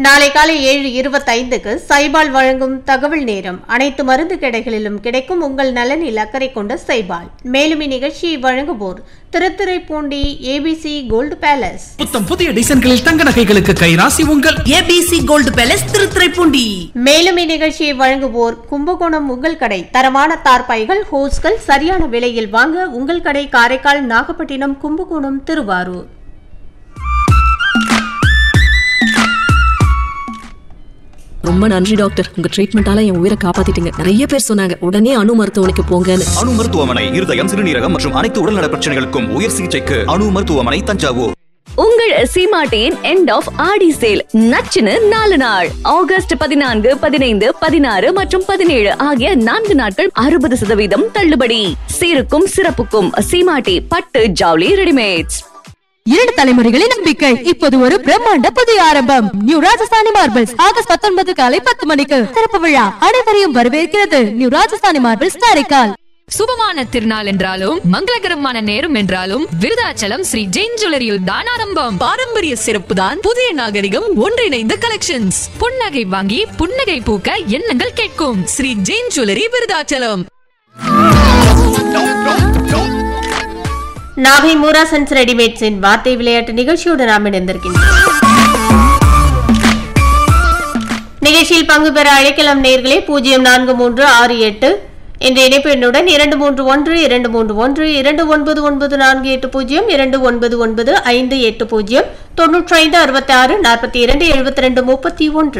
நாளை காலை ஏழு இருபத்தைந்துக்கு சைபால் வழங்கும் தகவல் நேரம் அனைத்து மருந்து கடைகளிலும் கிடைக்கும் உங்கள் நலனில் அக்கறை கொண்ட சைபால் மேலும் இந்நிகழ்ச்சியை வழங்குவோர் திருத்துறைப்பூண்டி ஏபிசி கோல்டு பேலஸ் புத்தம் புதிய டிசைன்களில் தங்க நகைகளுக்கு கைராசி உங்கள் ஏபிசி கோல்டு பேலஸ் திருத்துறைப்பூண்டி மேலும் இந்நிகழ்ச்சியை வழங்குவோர் கும்பகோணம் உங்கள் கடை தரமான தார்பாய்கள் ஹோஸ்கள் சரியான விலையில் வாங்க உங்கள் கடை காரைக்கால் நாகப்பட்டினம் கும்பகோணம் திருவாரூர் ரொம்ப நன்றி டாக்டர் உங்க ட்ரீட்மெண்டால என் உயிரை காப்பாத்திட்டீங்க நிறைய பேர் சொன்னாங்க உடனே அணு மருத்துவமனைக்கு போங்கன்னு அணு மருத்துவமனை இருதயம் சிறுநீரகம் மற்றும் அனைத்து உடல்நல பிரச்சனைகளுக்கும் உயர் சிகிச்சைக்கு அணு மருத்துவமனை தஞ்சாவூர் உங்கள் சீமாட்டியின் எண்ட் ஆஃப் ஆடி சேல் நச்சுன்னு நாலு நாள் ஆகஸ்ட் பதினான்கு பதினைந்து பதினாறு மற்றும் பதினேழு ஆகிய நான்கு நாட்கள் அறுபது சதவீதம் தள்ளுபடி சீருக்கும் சிறப்புக்கும் சீமாட்டி பட்டு ஜவுளி ரெடிமேட்ஸ் இரண்டு தலைமுறைகளின் நம்பிக்கை இப்போது ஒரு பிரம்மாண்ட புதிய ஆரம்பம் நியூ ராஜஸ்தானி மார்பிள்ஸ் ஆகஸ்ட் பத்தொன்பது காலை பத்து மணிக்கு திறப்பு விழா அனைவரையும் வரவேற்கிறது நியூ ராஜஸ்தானி மார்பிள்ஸ் காரைக்கால் சுபமான திருநாள் என்றாலும் மங்களகரமான நேரம் என்றாலும் விருதாச்சலம் ஸ்ரீ ஜெயின் ஜுவல்லரியில் தான் ஆரம்பம் பாரம்பரிய சிறப்பு தான் புதிய நாகரிகம் ஒன்றிணைந்த கலெக்ஷன்ஸ் புன்னகை வாங்கி புன்னகை பூக்க எண்ணங்கள் கேட்கும் ஸ்ரீ ஜெயின் ஜுவல்லரி விருதாச்சலம் நாகை மூரா சன்ஸ் ரெடிமேட்ஸின் வார்த்தை விளையாட்டு நிகழ்ச்சியோடு நாம் இணைந்திருக்கின்றோம் நிகழ்ச்சியில் பங்கு பெற அழைக்கலாம் நேர்களே பூஜ்ஜியம் நான்கு மூன்று ஆறு எட்டு என்ற இணைப்பு எண்ணுடன் இரண்டு மூன்று ஒன்று இரண்டு மூன்று ஒன்று இரண்டு ஒன்பது ஒன்பது நான்கு எட்டு பூஜ்ஜியம் இரண்டு ஒன்பது ஒன்பது ஐந்து எட்டு பூஜ்ஜியம் தொன்னூற்றி ஐந்து அறுபத்தி ஆறு நாற்பத்தி இரண்டு எழுபத்தி ரெண்டு முப்பத்தி ஒன்று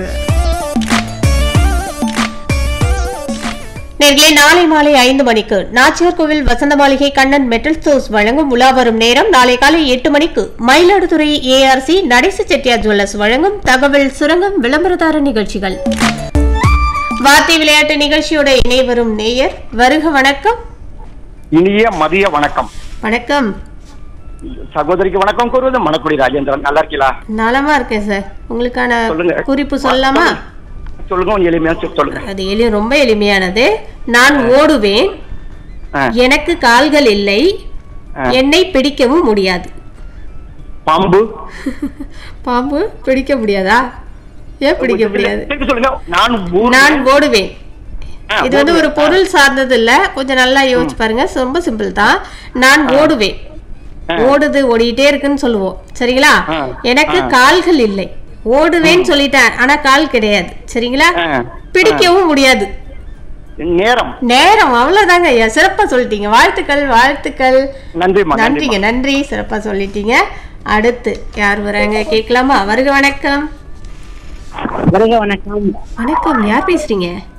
நேர்களே நாளை மாலை ஐந்து மணிக்கு நாச்சியார் கோவில் வசந்த மாளிகை கண்ணன் மெட்டல் ஸ்டோர்ஸ் வழங்கும் உலா வரும் நேரம் நாளை காலை எட்டு மணிக்கு மயிலாடுதுறை ஏஆர்சி நடேச செட்டியார் ஜுவல்லர்ஸ் வழங்கும் தகவல் சுரங்கம் விளம்பரதார நிகழ்ச்சிகள் வார்த்தை விளையாட்டு நிகழ்ச்சியோட இணை வரும் நேயர் வருக வணக்கம் இனிய மதிய வணக்கம் வணக்கம் சகோதரிக்கு வணக்கம் கூறுவது மணக்குடி ராஜேந்திரன் நல்லா இருக்கீங்களா நலமா இருக்கேன் சார் உங்களுக்கான சொல்லுங்க குறிப்பு சொல்லலாமா சொல்லுங்க கொஞ்சம் எளிமையா சொ- சொல்லுங்க அது எளி ரொம்ப எளிமையானது நான் ஓடுவேன் ஆ. எனக்கு கால்கள் இல்லை ஆ. என்னை பிடிக்கவும் முடியாது பாம்பு பாம்பு பிடிக்க முடியாதா ஏன் பிடிக்க முடியாது திருப்பி சொல்லுங்க நான் ஊர் நான் ஓடுவேன் ஆ, இது வந்து ஒரு ஓடுவேன். பொருள் சார்ந்தது இல்ல கொஞ்சம் நல்லா யோசிச்சு பாருங்க ரொம்ப சிம்பிள் தான் நான் ஓடுவேன் ஆ. ஓடுது ஓடிட்டே இருக்குன்னு சொல்லுவோம் சரிங்களா ஆ. எனக்கு ஆ. கால்கள் இல்லை ஓடுவேன்னு சொல்லிட்டேன் ஆனா கால் கிடையாது சரிங்களா ஆ. பிடிக்கவும் முடியாது நேரம் நேரம் அவ்வளவுதாங்க ஐயா சிறப்பா சொல்லிட்டீங்க வாழ்த்துக்கள் வாழ்த்துக்கள் நன்றிம்மா நன்றிங்க நன்றி சிறப்பா சொல்லிட்டீங்க அடுத்து யார் வராங்க கேட்கலாமா வருக வணக்கம் வருக வணக்கம் வணக்கம் யார் பேசுறீங்க